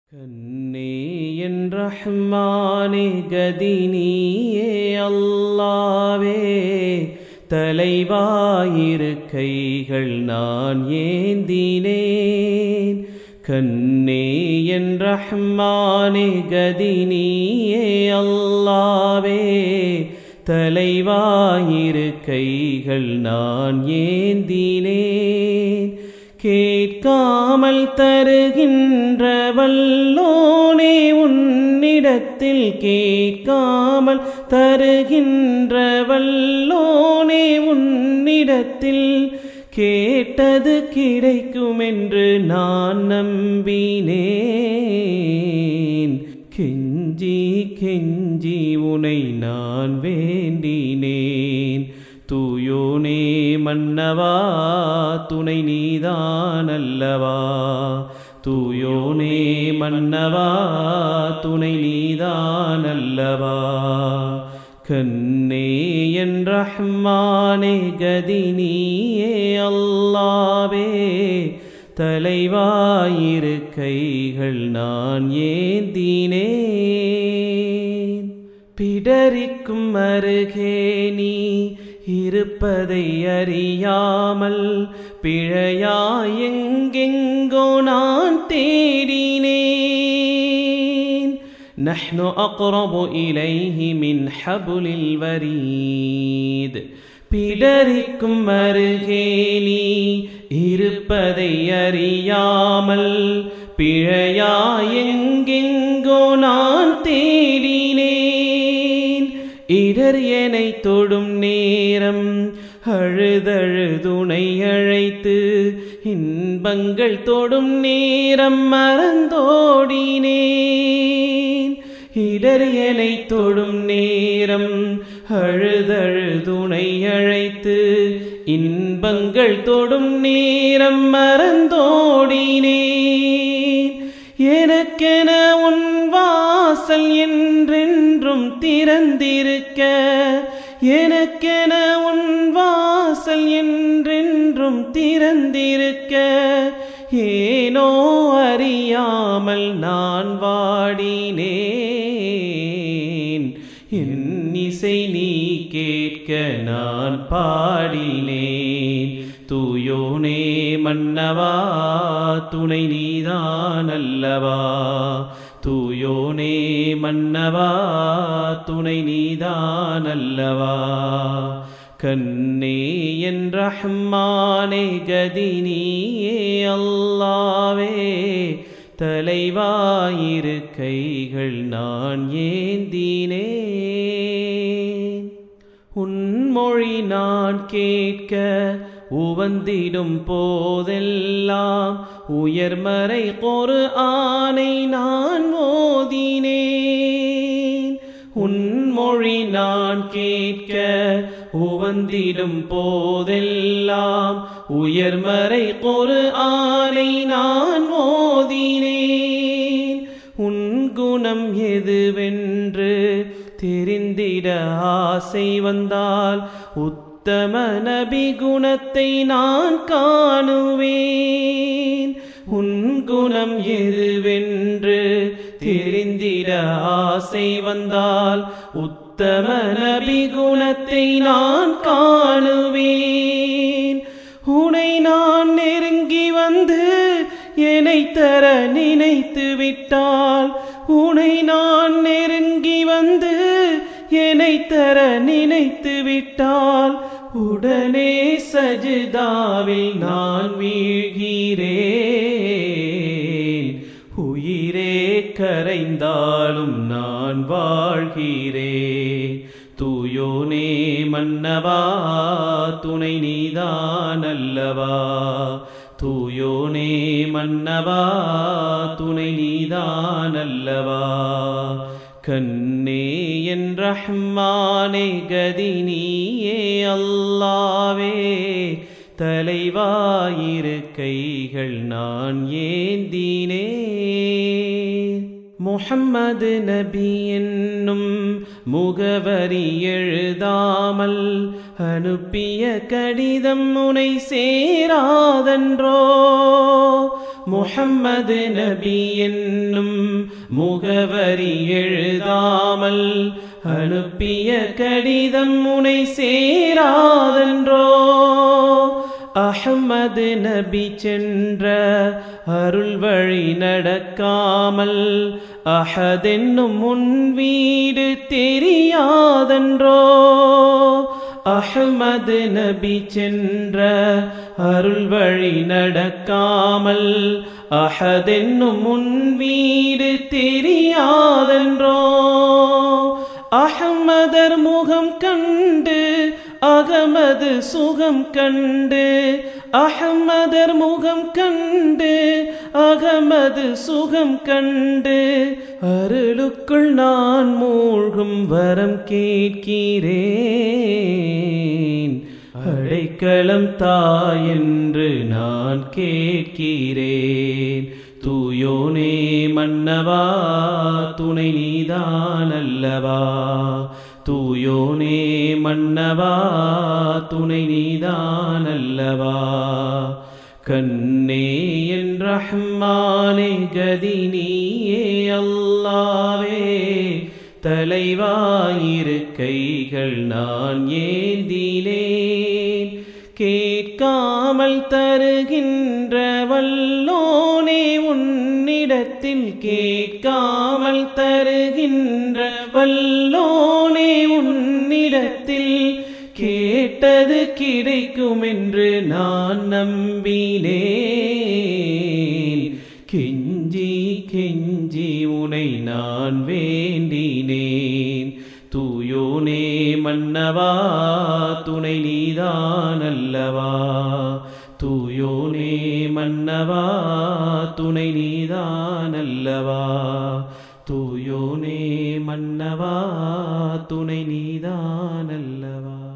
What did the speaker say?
கண்ணே என் ரஹ்மானே கதினியே அல்லாவே தலைவாயிரு கைகள் நான் ஏந்தினேன் கண்ணே என் ரஹ்மானே கதினியே அல்லாவே தலைவாயிரு கைகள் நான் ஏந்தினேன் கேட்காமல் தருகின்ற வல்லோனே உன்னிடத்தில் கேட்காமல் தருகின்ற வல்லோனே உன்னிடத்தில் கேட்டது கிடைக்கும் என்று நான் நம்பினேன் கெஞ்சி கெஞ்சி உனை நான் வேண்டினேன் தூயோனே மன்னவா துணை நீதான் அல்லவா தூயோனே மன்னவா துணை நீதான் அல்லவா கண்ணே என் ரஹ்மானே கதினியே அல்லாவே தலைவாயிரு கைகள் நான் ஏந்தினேன் பிடரிக்கும் அருகே நீ இருப்பதை அறியாமல் பிழையாய் எங்கெங்கோ நான் தேடினேன் نحن أقرب إليه من حبل الوريد பிடரிக்கும் அருகே நீ இருப்பதை அறியாமல் பிழையாய் எங்கெங்கோ நான் தேடினேன் இடர் எனை தொடும் நேரம் அழுதழுதுணை அழைத்து இன்பங்கள் தொடும் நேரம் மறந்தோடினேன் இடர் எனை தொடும் நேரம் அழுதழுதுணை அழைத்து இன்பங்கள் தொடும் நேரம் மறந்தோடினேன் எனக்கென உன் வாசல் என்றென்றும் திறந்திருக்க எனக்கென உன் வாசல் என்றென்றும் திறந்திருக்க ஏனோ அறியாமல் நான் வாடினேன் என் இசை நீ கேட்க நான் பாடினேன் தூயோனே மன்னவா துணை நீதான் அல்லவா தூயோனே மன்னவா துணை நீதான் அல்லவா கண்ணே என் ரஹ்மானே கதினியே அல்லாவே தலைவாயிரு கைகள் நான் ஏந்தினேன் உன்மொழி நான் கேட்க உவந்திடும் போதெல்லாம் உயர்மறை ஒரு ஆணை நான் ஓதினேன் உன்மொழி நான் கேட்க உவந்திடும் போதெல்லாம் உயர்மறை ஒரு ஆணை நான் ஓதினேன் உன் குணம் எதுவென்று தெரிந்திட ஆசை வந்தால் உத்தம நபி குணத்தை நான் காணுவேன் உன் குணம் எதுவென்று தெரிந்திட ஆசை வந்தால் உத்தம நபி குணத்தை நான் காணுவேன் உனை நான் நெருங்கி வந்து என்னை தர நினைத்து விட்டால் உனை நான் நெருங்கி வந்து என்னை தர நினைத்து விட்டால் உடனே சஜிதாவில் நான் வீழ்கிறேன் உயிரே கரைந்தாலும் நான் வாழ்கிறேன் தூயோனே மன்னவா துணை நீதான் அல்லவா தூயோனே மன்னவா துணை நீதான் அல்லவா கண்ணே என் ரஹ்மானே கதினியே அல்லாவே தலைவாயிரு கைகள் நான் ஏந்தினே முஹம்மது நபி என்னும் முகவரி எழுதாமல் அனுப்பிய கடிதம் உனை சேராதன்றோ முஹம்மது நபி என்னும் முகவரி எழுதாமல் அனுப்பிய கடிதம் முனை சேராதென்றோ அஹம்மது நபி சென்ற அருள் வழி நடக்காமல் அஹதென்னும் முன் வீடு தெரியாதென்றோ அஹமது நபி சென்ற அருள் வழி நடக்காமல் அஹதென்னும் முன் வீடு தெரியாதென்றோ அஹமதர் முகம் கண்டு அகமது சுகம் கண்டு அஹமதர் முகம் கண்டு அகமது சுகம் கண்டு அருளுக்குள் நான் மூழ்கும் வரம் கேட்கிறேன் அடைக்கலம் தாயென்று நான் கேட்கிறேன் தூயோனே மன்னவா துணை நீதான் அல்லவா தூயோனே மன்னவா துணை நீதான் அல்லவா கண்ணே என் ரஹ்மானே கதி நீயே அல்லாவே தலைவாயிரு கைகள் நான் ஏந்தினேன் கேட்காமல் தருகின்ற வல்லோனே உன்னிடத்தில் கேட்காமல் தருகின்ற வல்லோனே உன்னிடத்தில் கேட்டது கிடைக்கும் என்று நான் நம்பினேன் கெஞ்சி கெஞ்சி உனை நான் வேண்டினேன் தூயோனே மன்னவா துணை நீதான் அல்லவா தூயோனே மன்னவா துணை நீதான் அல்லவா தூயோனே மன்னவா துணை நீதான் அல்லவா